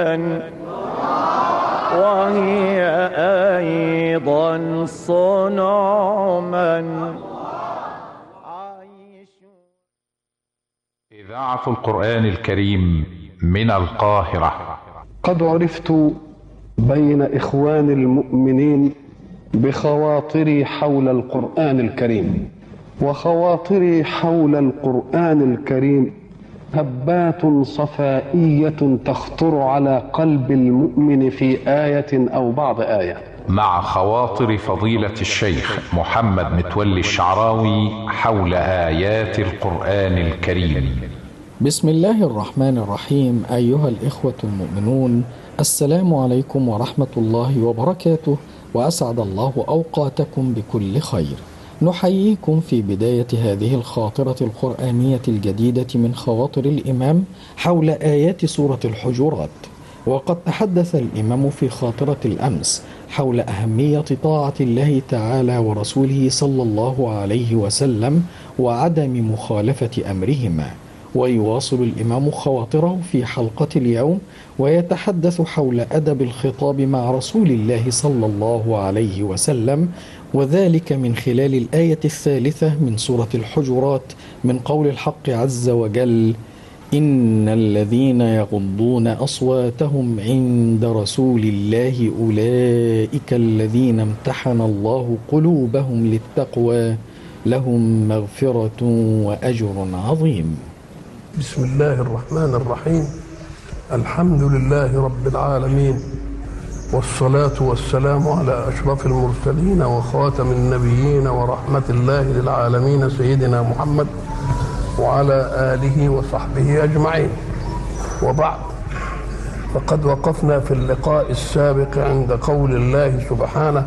وهي أيضا صنع من إذاعة القرآن الكريم من القاهرة قد عرفت بين إخوان المؤمنين بخواطري حول القرآن الكريم وخواطري حول القرآن الكريم هبات صفائية تخطر على قلب المؤمن في آية أو بعض آية مع خواطر فضيلة الشيخ محمد متولي الشعراوي حول آيات القرآن الكريم بسم الله الرحمن الرحيم أيها الإخوة المؤمنون السلام عليكم ورحمة الله وبركاته وأسعد الله أوقاتكم بكل خير نحييكم في بداية هذه الخاطرة القرآنية الجديدة من خواطر الإمام حول آيات سورة الحجرات وقد تحدث الإمام في خاطرة الأمس حول أهمية طاعة الله تعالى ورسوله صلى الله عليه وسلم وعدم مخالفة أمرهما ويواصل الإمام خواطره في حلقة اليوم ويتحدث حول أدب الخطاب مع رسول الله صلى الله عليه وسلم وذلك من خلال الآية الثالثة من سورة الحجرات من قول الحق عز وجل إن الذين يغضون أصواتهم عند رسول الله أولئك الذين امتحن الله قلوبهم للتقوى لهم مغفرة وأجر عظيم بسم الله الرحمن الرحيم الحمد لله رب العالمين والصلاة والسلام على أشرف المرسلين وخاتم النبيين ورحمة الله للعالمين سيدنا محمد وعلى آله وصحبه أجمعين وبعد فقد وقفنا في اللقاء السابق عند قول الله سبحانه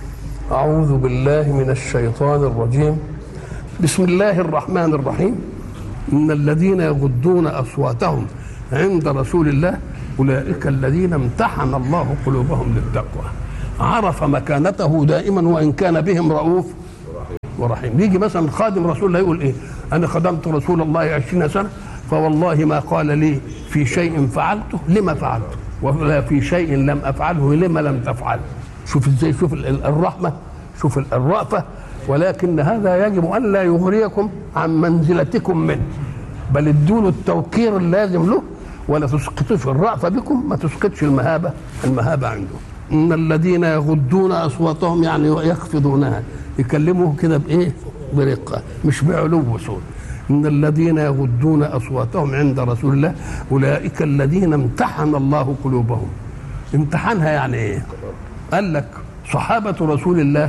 أعوذ بالله من الشيطان الرجيم بسم الله الرحمن الرحيم إن الذين يغضون أصواتهم عند رسول الله أولئك الذين امتحن الله قلوبهم للتقوى عرف مكانته دائما وإن كان بهم رؤوف ورحيم يجي مثلا خادم رسول الله يقول إيه أنا خدمت رسول الله عشرين سنة فوالله ما قال لي في شيء فعلته لما فعلته ولا في شيء لم أفعله لما لم تفعل شوف ازاي شوف الرحمة شوف الرأفة ولكن هذا يجب أن لا يغريكم عن منزلتكم منه بل ادوا التوقير اللازم له ولا تسقطوش الرأفة بكم ما تسقطش المهابة المهابة عنده إن الذين يغضون أصواتهم يعني يخفضونها يكلموه كده بإيه برقة مش بعلو صوت إن الذين يغضون أصواتهم عند رسول الله أولئك الذين امتحن الله قلوبهم امتحانها يعني إيه قال لك صحابة رسول الله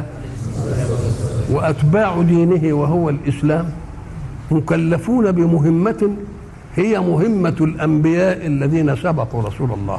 وأتباع دينه وهو الإسلام مكلفون بمهمة هي مهمة الأنبياء الذين سبقوا رسول الله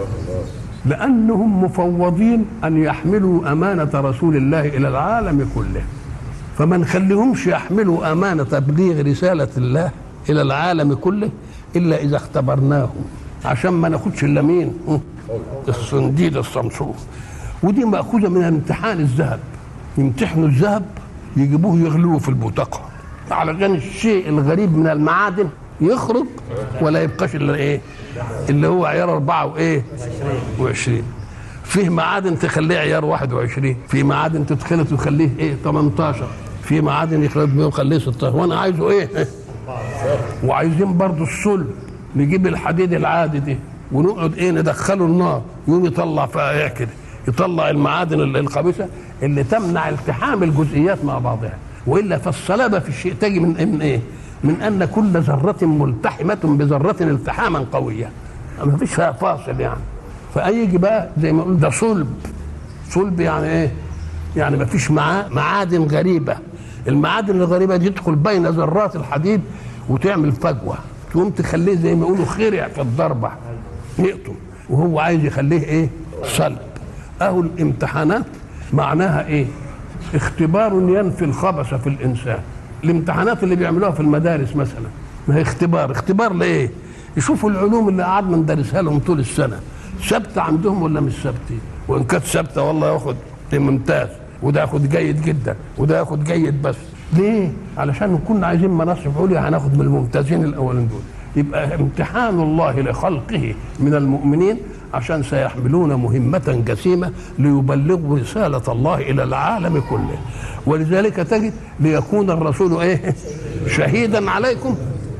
لأنهم مفوضين أن يحملوا أمانة رسول الله إلى العالم كله فما نخليهمش يحملوا أمانة تبليغ رسالة الله إلى العالم كله إلا إذا اختبرناهم عشان ما ناخدش إلا مين الصنديد الصمصور ودي مأخوذة من امتحان الذهب يمتحنوا الذهب يجيبوه يغلوه في البوتقة علشان الشيء الغريب من المعادن يخرج ولا يبقاش الا ايه اللي هو عيار أربعة وإيه وعشرين فيه معادن تخليه عيار 21 في معادن تتخلط ويخليه ايه 18 في معادن يخلط بيه ويخليه 16 وانا عايزه ايه وعايزين برضو الصلب نجيب الحديد العادي دي ونقعد ايه ندخله النار يقوم يطلع فيها ايه كده يطلع المعادن الخبيثه اللي تمنع التحام الجزئيات مع بعضها والا فالصلابه في الشيء تجي من من ايه؟ من ان كل ذره ملتحمه بذره التحاما قويا ما فيش فيها فاصل يعني فيجي بقى زي ما نقول ده صلب صلب يعني ايه؟ يعني ما فيش معاه معادن غريبه المعادن الغريبه دي تدخل بين ذرات الحديد وتعمل فجوه تقوم تخليه زي ما يقولوا خرع في الضربه يقطم وهو عايز يخليه ايه؟ صلب اهو الامتحانات معناها ايه؟ اختبار ينفي الخبث في الانسان الامتحانات اللي بيعملوها في المدارس مثلا ما هي اختبار اختبار لايه يشوفوا العلوم اللي قعدنا ندرسها لهم طول السنه ثابته عندهم ولا مش ثابته وان كانت ثابته والله ياخد ممتاز وده ياخد جيد جدا وده ياخد جيد بس ليه علشان كنا عايزين مناصب عليا هناخد من الممتازين الاولين دول يبقى امتحان الله لخلقه من المؤمنين عشان سيحملون مهمة جسيمة ليبلغوا رسالة الله إلى العالم كله ولذلك تجد ليكون الرسول إيه شهيدا عليكم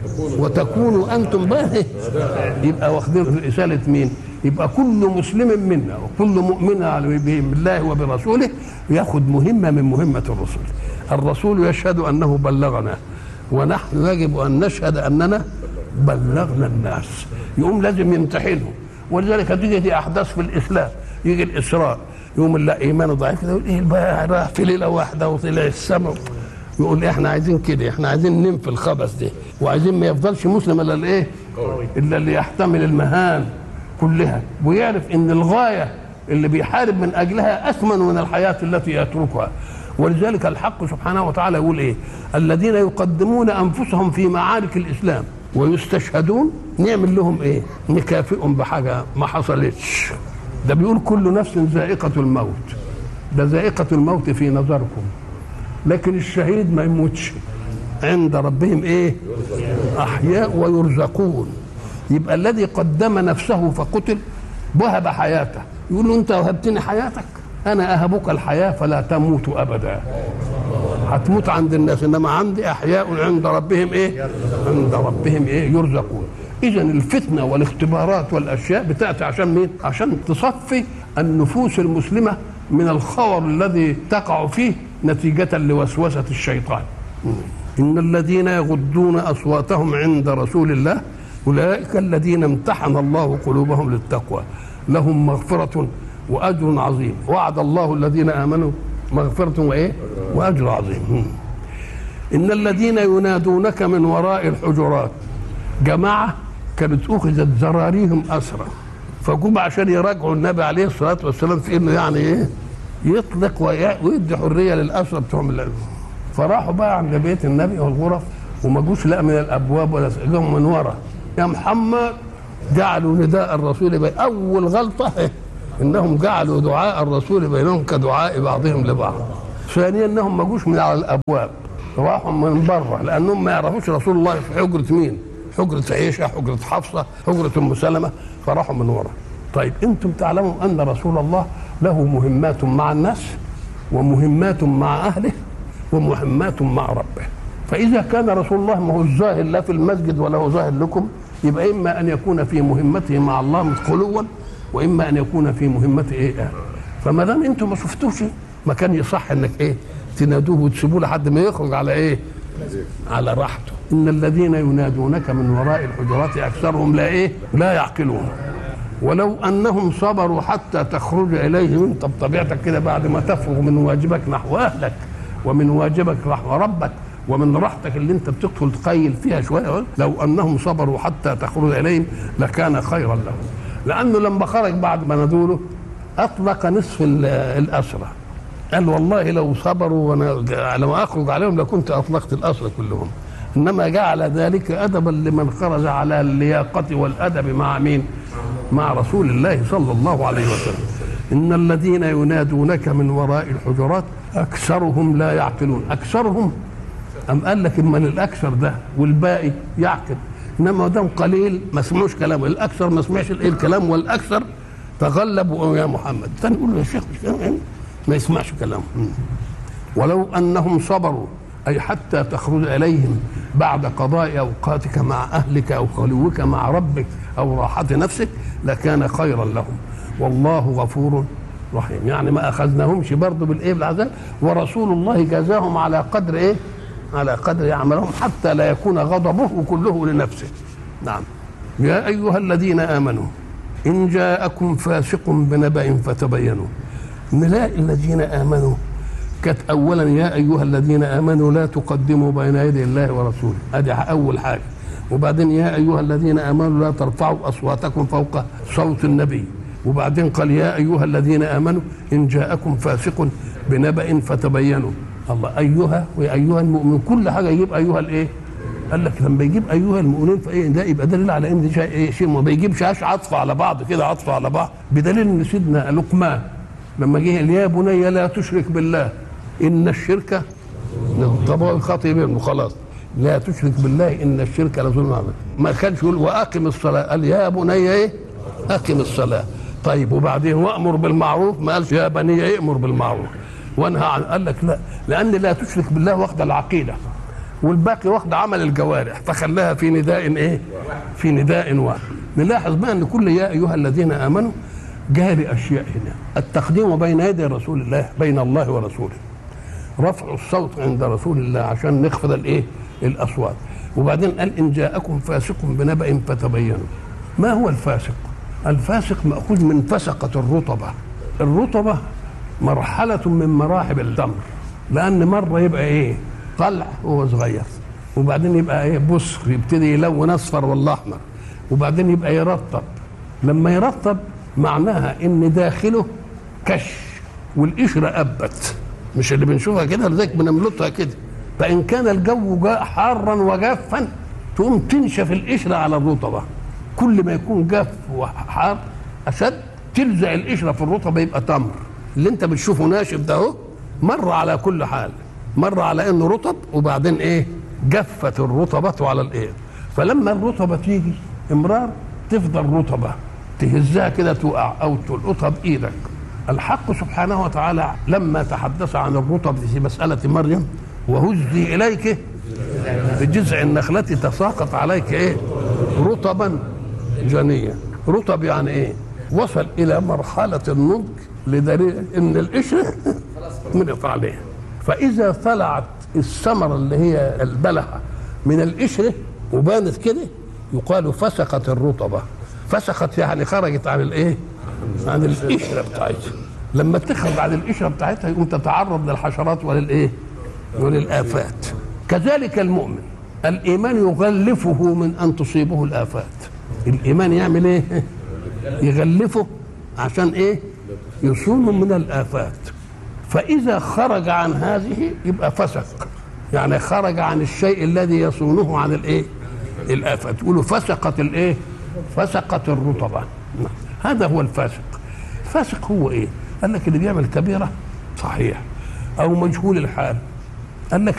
وتكونوا أنتم بقى إيه؟ يبقى واخدين رسالة مين يبقى كل مسلم منا وكل مؤمن بالله وبرسوله ياخذ مهمة من مهمة الرسول الرسول يشهد أنه بلغنا ونحن يجب أن نشهد أننا بلغنا الناس يقوم لازم يمتحنهم ولذلك تيجي احداث في الاسلام يجي الاسراء يقوم لا ايمانه ضعيف كده يقول ايه بقى راح في ليله واحده وطلع السماء يقول احنا عايزين كده احنا عايزين ننفي الخبث ده وعايزين ما يفضلش مسلم الا الايه الا اللي يحتمل المهان كلها ويعرف ان الغايه اللي بيحارب من اجلها اثمن من الحياه التي يتركها ولذلك الحق سبحانه وتعالى يقول ايه الذين يقدمون انفسهم في معارك الاسلام ويستشهدون نعمل لهم ايه نكافئهم بحاجه ما حصلتش ده بيقول كل نفس ذائقه الموت ده ذائقه الموت في نظركم لكن الشهيد ما يموتش عند ربهم ايه احياء ويرزقون يبقى الذي قدم نفسه فقتل وهب حياته يقول له انت وهبتني حياتك انا اهبك الحياه فلا تموت ابدا هتموت عند الناس انما عندي احياء عند ربهم ايه عند ربهم ايه يرزقون اذا الفتنه والاختبارات والاشياء بتاتي عشان مين عشان تصفي النفوس المسلمه من الخور الذي تقع فيه نتيجه لوسوسه الشيطان ان الذين يغضون اصواتهم عند رسول الله اولئك الذين امتحن الله قلوبهم للتقوى لهم مغفره واجر عظيم وعد الله الذين امنوا مغفرة وإيه وأجر عظيم إن الذين ينادونك من وراء الحجرات جماعة كانت أخذت زراريهم أسرى فجم عشان يراجعوا النبي عليه الصلاة والسلام في إنه يعني إيه يطلق ويدي حرية للأسرى بتوعهم اللعب. فراحوا بقى عند بيت النبي والغرف وما جوش لا من الأبواب ولا جم من ورا يا محمد جعلوا نداء الرسول بي أول غلطة انهم جعلوا دعاء الرسول بينهم كدعاء بعضهم لبعض ثانيا انهم ما جوش من على الابواب راحوا من بره لانهم ما يعرفوش رسول الله في حجره مين حجره عائشه حجره حفصه حجره ام سلمه فراحوا من ورا طيب انتم تعلموا ان رسول الله له مهمات مع الناس ومهمات مع اهله ومهمات مع ربه فاذا كان رسول الله ما هو الظاهر لا في المسجد ولا هو ظاهر لكم يبقى اما ان يكون في مهمته مع الله خلوا واما ان يكون في مهمته ايه أهل. فما دام انتم ما شفتوش ما كان يصح انك ايه تنادوه وتسيبوه لحد ما يخرج على ايه على راحته ان الذين ينادونك من وراء الحجرات اكثرهم لا ايه لا يعقلون ولو انهم صبروا حتى تخرج اليهم انت بطبيعتك كده بعد ما تفرغ من واجبك نحو اهلك ومن واجبك نحو ربك ومن راحتك اللي انت بتدخل تقيل فيها شويه لو انهم صبروا حتى تخرج اليهم لكان خيرا لهم لانه لما خرج بعد ما ندوله اطلق نصف الاسرى قال والله لو صبروا وانا لما اخرج عليهم لكنت اطلقت الاسرى كلهم انما جعل ذلك ادبا لمن خرج على اللياقه والادب مع مين؟ مع رسول الله صلى الله عليه وسلم ان الذين ينادونك من وراء الحجرات اكثرهم لا يعقلون اكثرهم ام قال لك من الاكثر ده والباقي يعقل انما دام قليل ما سمعوش كلامه الاكثر ما سمعش الايه الكلام والاكثر تغلبوا يا محمد ثاني يقول له يا شيخ ما يسمعش كلامه ولو انهم صبروا اي حتى تخرج اليهم بعد قضاء اوقاتك مع اهلك او خلوك مع ربك او راحه نفسك لكان خيرا لهم والله غفور رحيم يعني ما اخذناهمش برضه بالايه بالعذاب ورسول الله جازاهم على قدر ايه على قدر عملهم حتى لا يكون غضبه كله لنفسه نعم يا ايها الذين امنوا ان جاءكم فاسق بنبأ فتبينوا نلاقي الذين امنوا كانت اولا يا ايها الذين امنوا لا تقدموا بين يدي الله ورسوله ادي اول حاجه وبعدين يا ايها الذين امنوا لا ترفعوا اصواتكم فوق صوت النبي وبعدين قال يا ايها الذين امنوا ان جاءكم فاسق بنبأ فتبينوا الله ايها ويا ايها المؤمنون كل حاجه يجيب ايها الايه قال لك لما يجيب ايها المؤمنين فايه ده يبقى دليل على ان شيء ايه شيء ما بيجيبش عطف على بعض كده عطف على بعض بدليل ان سيدنا لقمان لما جه يا بني لا تشرك بالله ان الشرك طب هو الخطيب وخلاص لا تشرك بالله ان الشرك لظلم عظيم ما كانش يقول واقم الصلاه قال يا بني ايه اقم الصلاه طيب وبعدين وامر بالمعروف ما قالش يا بني امر بالمعروف وانهى عن قال لك لا لان لا تشرك بالله واخد العقيده والباقي واخد عمل الجوارح فخلاها في نداء ايه في نداء واحد نلاحظ بقى ان كل يا ايها الذين امنوا جاء لاشياء هنا التقديم بين يدي رسول الله بين الله ورسوله رفع الصوت عند رسول الله عشان نخفض الايه الاصوات وبعدين قال ان جاءكم فاسق بنبأ فتبينوا ما هو الفاسق الفاسق ماخوذ من فسقه الرطبه الرطبه مرحله من مراحل التمر لان مره يبقى ايه طلع وهو صغير وبعدين يبقى ايه بصر يبتدي يلون اصفر ولا احمر وبعدين يبقى يرطب لما يرطب معناها ان داخله كش والقشره ابت مش اللي بنشوفها كده لذلك بنملطها كده فان كان الجو جاء حارا وجافا تقوم تنشف القشره على الرطبه كل ما يكون جاف وحار اشد تلزق القشره في الرطبه يبقى تمر اللي انت بتشوفه ناشف ده اهو مر على كل حال مر على انه رطب وبعدين ايه جفت الرطبة على الايه فلما الرطبة تيجي امرار تفضل رطبة تهزها كده تقع او تلقطها بايدك الحق سبحانه وتعالى لما تحدث عن الرطب في مسألة مريم وهزي إليك بجذع النخلة تساقط عليك إيه رطبا جنيا رطب يعني إيه وصل إلى مرحلة النضج لدليل إن القشرة منقط عليه فإذا طلعت الثمرة اللي هي البلحة من القشرة وبانت كده يقال فسقت الرطبة فسقت يعني خرجت عن الإيه عن القشرة بتاعتها لما تخرج عن القشرة بتاعتها يقوم تتعرض للحشرات وللإيه وللآفات كذلك المؤمن الإيمان يغلفه من أن تصيبه الآفات الإيمان يعمل إيه يغلفه عشان إيه يصونه من الآفات فإذا خرج عن هذه يبقى فسق يعني خرج عن الشيء الذي يصونه عن الإيه الآفات تقولوا فسقت الإيه فسقت الرطبة هذا هو الفاسق الفاسق هو إيه قال لك اللي بيعمل كبيرة صحيح أو مجهول الحال قال لك